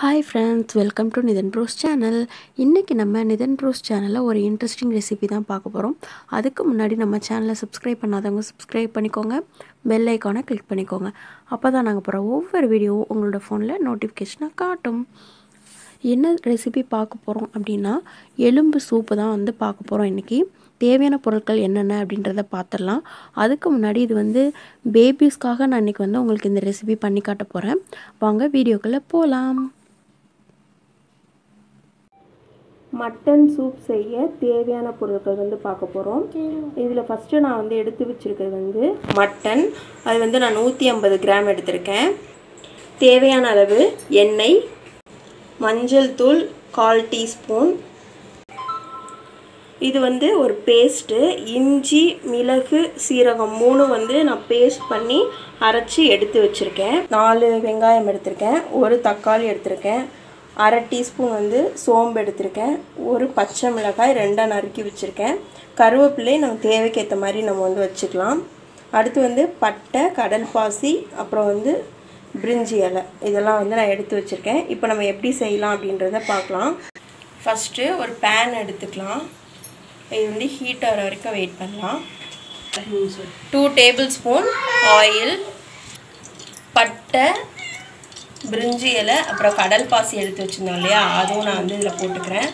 hi friends welcome to Nithan bros channel இன்றைக்கி நம்ம நிதன் pros சேனலில் ஒரு இன்ட்ரெஸ்டிங் ரெசிபி தான் பார்க்க போகிறோம் அதுக்கு முன்னாடி நம்ம சேனலை சப்ஸ்கிரைப் பண்ணாதவங்க சப்ஸ்கிரைப் பண்ணிக்கோங்க பெல் ஐக்கானை கிளிக் பண்ணிக்கோங்க அப்போ தான் நாங்கள் போகிற ஒவ்வொரு வீடியோவும் உங்களோட ஃபோனில் நோட்டிஃபிகேஷனாக காட்டும் என்ன ரெசிபி பார்க்க போகிறோம் அப்படின்னா எலும்பு சூப்பு தான் வந்து பார்க்க போகிறோம் இன்றைக்கி தேவையான பொருட்கள் என்னென்ன அப்படின்றத பார்த்துடலாம் அதுக்கு முன்னாடி இது வந்து பேபிஸ்க்காக நான் இன்றைக்கி வந்து உங்களுக்கு இந்த ரெசிபி பண்ணி காட்ட போகிறேன் வாங்க வீடியோக்குள்ளே போகலாம் மட்டன் சூப் செய்ய தேவையான பொருட்கள் வந்து பார்க்க போகிறோம் இதில் ஃபஸ்ட்டு நான் வந்து எடுத்து வச்சுருக்கிறது வந்து மட்டன் அது வந்து நான் நூற்றி ஐம்பது கிராம் எடுத்திருக்கேன் தேவையான அளவு எண்ணெய் மஞ்சள் தூள் கால் டீஸ்பூன் இது வந்து ஒரு பேஸ்ட்டு இஞ்சி மிளகு சீரகம் மூணு வந்து நான் பேஸ்ட் பண்ணி அரைச்சி எடுத்து வச்சுருக்கேன் நாலு வெங்காயம் எடுத்திருக்கேன் ஒரு தக்காளி எடுத்திருக்கேன் அரை டீஸ்பூன் வந்து சோம்பு எடுத்திருக்கேன் ஒரு பச்சை மிளகாய் ரெண்டாக நறுக்கி வச்சுருக்கேன் கருவேப்பிலை நம்ம தேவைக்கு ஏற்ற மாதிரி நம்ம வந்து வச்சுக்கலாம் அடுத்து வந்து பட்டை கடல் பாசி அப்புறம் வந்து பிரிஞ்சி இலை இதெல்லாம் வந்து நான் எடுத்து வச்சுருக்கேன் இப்போ நம்ம எப்படி செய்யலாம் அப்படின்றத பார்க்கலாம் ஃபஸ்ட்டு ஒரு பேன் எடுத்துக்கலாம் இது வந்து ஹீட் ஆகிற வரைக்கும் வெயிட் பண்ணலாம் டூ டேபிள் ஸ்பூன் ஆயில் பட்டை பிரிஞ்சி இலை அப்புறம் கடல் பாசி எடுத்து வச்சுருந்தோம் இல்லையா அதுவும் நான் வந்து இதில் போட்டுக்கிறேன்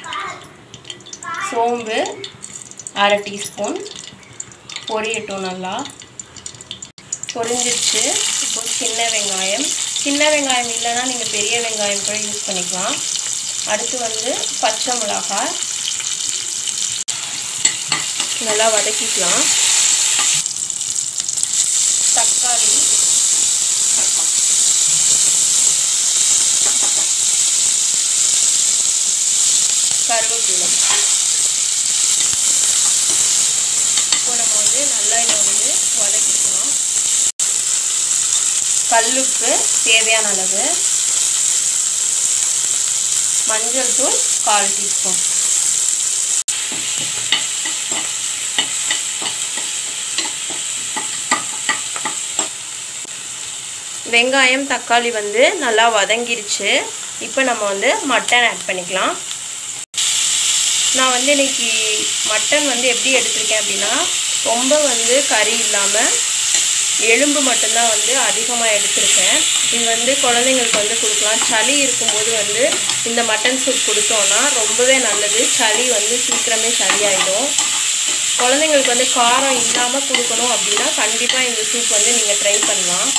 சோம்பு அரை டீஸ்பூன் பொரியட்டும் நல்லா பொரிஞ்சிருச்சு இப்போ சின்ன வெங்காயம் சின்ன வெங்காயம் இல்லைன்னா நீங்கள் பெரிய வெங்காயம் கூட யூஸ் பண்ணிக்கலாம் அடுத்து வந்து பச்சை மிளகாய் நல்லா வதக்கிக்கலாம் தக்காளி கருவேப்பிலை இப்போ நம்ம வந்து நல்லா இதை வந்து வதக்கிக்கலாம் கல்லுப்பு தேவையான அளவு மஞ்சள் தூள் கால் டீஸ்பூன் வெங்காயம் தக்காளி வந்து நல்லா வதங்கிருச்சு இப்போ நம்ம வந்து மட்டன் ஆட் பண்ணிக்கலாம் நான் வந்து இன்றைக்கி மட்டன் வந்து எப்படி எடுத்திருக்கேன் அப்படின்னா ரொம்ப வந்து கறி இல்லாமல் எலும்பு மட்டும்தான் வந்து அதிகமாக எடுத்திருக்கேன் இது வந்து குழந்தைங்களுக்கு வந்து கொடுக்கலாம் சளி இருக்கும்போது வந்து இந்த மட்டன் சூப் கொடுத்தோன்னா ரொம்பவே நல்லது சளி வந்து சீக்கிரமே சரியாயிடும் குழந்தைங்களுக்கு வந்து காரம் இல்லாமல் கொடுக்கணும் அப்படின்னா கண்டிப்பாக இந்த சூப் வந்து நீங்கள் ட்ரை பண்ணலாம்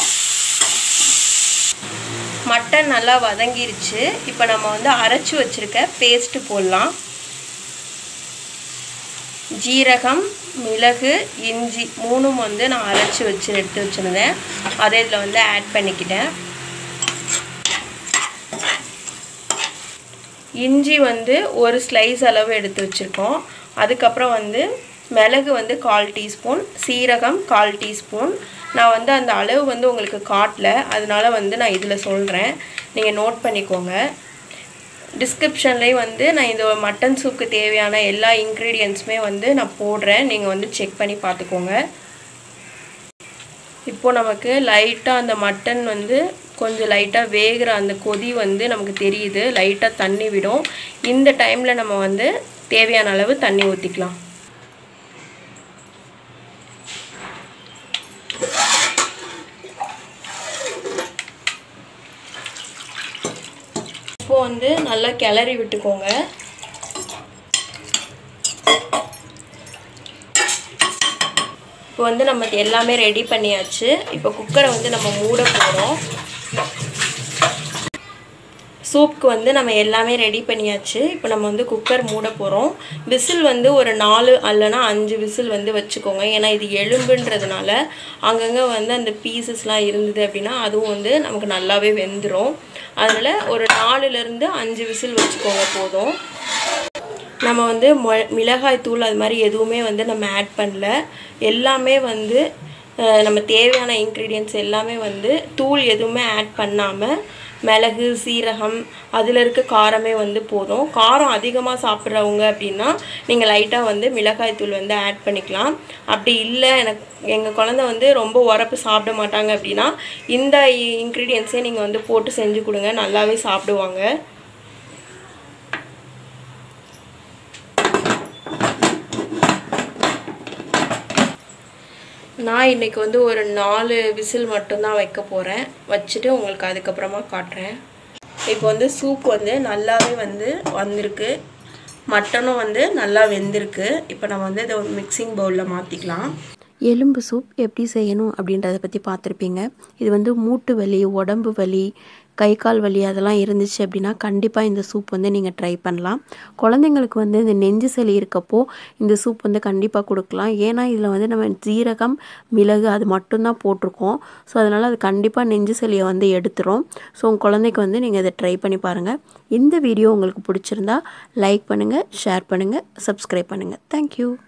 மட்டன் நல்லா வதங்கிருச்சு இப்போ நம்ம வந்து அரைச்சி வச்சுருக்க பேஸ்ட்டு போடலாம் ஜீரகம் மிளகு இஞ்சி மூணும் வந்து நான் அரைச்சி வச்சு எடுத்து வச்சுருந்தேன் அதை இதில் வந்து ஆட் பண்ணிக்கிட்டேன் இஞ்சி வந்து ஒரு ஸ்லைஸ் அளவு எடுத்து வச்சுருக்கோம் அதுக்கப்புறம் வந்து மிளகு வந்து கால் டீஸ்பூன் சீரகம் கால் டீஸ்பூன் நான் வந்து அந்த அளவு வந்து உங்களுக்கு காட்டல அதனால வந்து நான் இதில் சொல்கிறேன் நீங்கள் நோட் பண்ணிக்கோங்க டிஸ்கிரிப்ஷன்லேயும் வந்து நான் இந்த மட்டன் சூப்புக்கு தேவையான எல்லா இன்க்ரீடியன்ஸுமே வந்து நான் போடுறேன் நீங்கள் வந்து செக் பண்ணி பார்த்துக்கோங்க இப்போது நமக்கு லைட்டாக அந்த மட்டன் வந்து கொஞ்சம் லைட்டாக வேகிற அந்த கொதி வந்து நமக்கு தெரியுது லைட்டாக தண்ணி விடும் இந்த டைமில் நம்ம வந்து தேவையான அளவு தண்ணி ஊற்றிக்கலாம் இப்போ வந்து நல்லா கிளறி விட்டுக்கோங்க இப்போ வந்து நம்ம எல்லாமே ரெடி பண்ணியாச்சு இப்போ குக்கரை வந்து நம்ம மூட போகிறோம் சூப்புக்கு வந்து நம்ம எல்லாமே ரெடி பண்ணியாச்சு இப்போ நம்ம வந்து குக்கர் மூட போகிறோம் விசில் வந்து ஒரு நாலு அல்லனா அஞ்சு விசில் வந்து வச்சுக்கோங்க ஏன்னா இது எலும்புன்றதுனால அங்கங்கே வந்து அந்த பீசஸ்லாம் இருந்தது அப்படின்னா அதுவும் வந்து நமக்கு நல்லாவே வெந்துடும் அதனால் ஒரு நாலுலேருந்து அஞ்சு விசில் வச்சுக்கோங்க போதும் நம்ம வந்து மொ மிளகாய் தூள் அது மாதிரி எதுவுமே வந்து நம்ம ஆட் பண்ணல எல்லாமே வந்து அஹ் நம்ம தேவையான இன்க்ரீடியன்ட்ஸ் எல்லாமே வந்து தூள் எதுவுமே ஆட் பண்ணாமல் மிளகு சீரகம் அதில் இருக்க காரமே வந்து போதும் காரம் அதிகமாக சாப்பிட்றவங்க அப்படின்னா நீங்கள் லைட்டாக வந்து மிளகாய் தூள் வந்து ஆட் பண்ணிக்கலாம் அப்படி இல்லை எனக்கு எங்கள் குழந்தை வந்து ரொம்ப உரப்பு சாப்பிட மாட்டாங்க அப்படின்னா இந்த இன்க்ரீடியன்ஸே நீங்கள் வந்து போட்டு செஞ்சு கொடுங்க நல்லாவே சாப்பிடுவாங்க நான் இன்றைக்கி வந்து ஒரு நாலு விசில் மட்டும்தான் வைக்க போகிறேன் வச்சுட்டு உங்களுக்கு அதுக்கப்புறமா காட்டுறேன் இப்போ வந்து சூப் வந்து நல்லாவே வந்து வந்திருக்கு மட்டனும் வந்து நல்லா வெந்திருக்கு இப்போ நம்ம வந்து இதை ஒரு மிக்சிங் பவுலில் மாற்றிக்கலாம் எலும்பு சூப் எப்படி செய்யணும் அப்படின்றத பற்றி பார்த்துருப்பீங்க இது வந்து மூட்டு வலி உடம்பு வலி கை கால் வலி அதெல்லாம் இருந்துச்சு அப்படின்னா கண்டிப்பாக இந்த சூப் வந்து நீங்கள் ட்ரை பண்ணலாம் குழந்தைங்களுக்கு வந்து இந்த நெஞ்சு சளி இருக்கப்போ இந்த சூப் வந்து கண்டிப்பாக கொடுக்கலாம் ஏன்னா இதில் வந்து நம்ம ஜீரகம் மிளகு அது மட்டும்தான் போட்டிருக்கோம் ஸோ அதனால் அது கண்டிப்பாக நெஞ்சு சளியை வந்து எடுத்துரும் ஸோ உங்கள் குழந்தைக்கு வந்து நீங்கள் இதை ட்ரை பண்ணி பாருங்கள் இந்த வீடியோ உங்களுக்கு பிடிச்சிருந்தா லைக் பண்ணுங்கள் ஷேர் பண்ணுங்கள் சப்ஸ்கிரைப் பண்ணுங்கள் தேங்க்யூ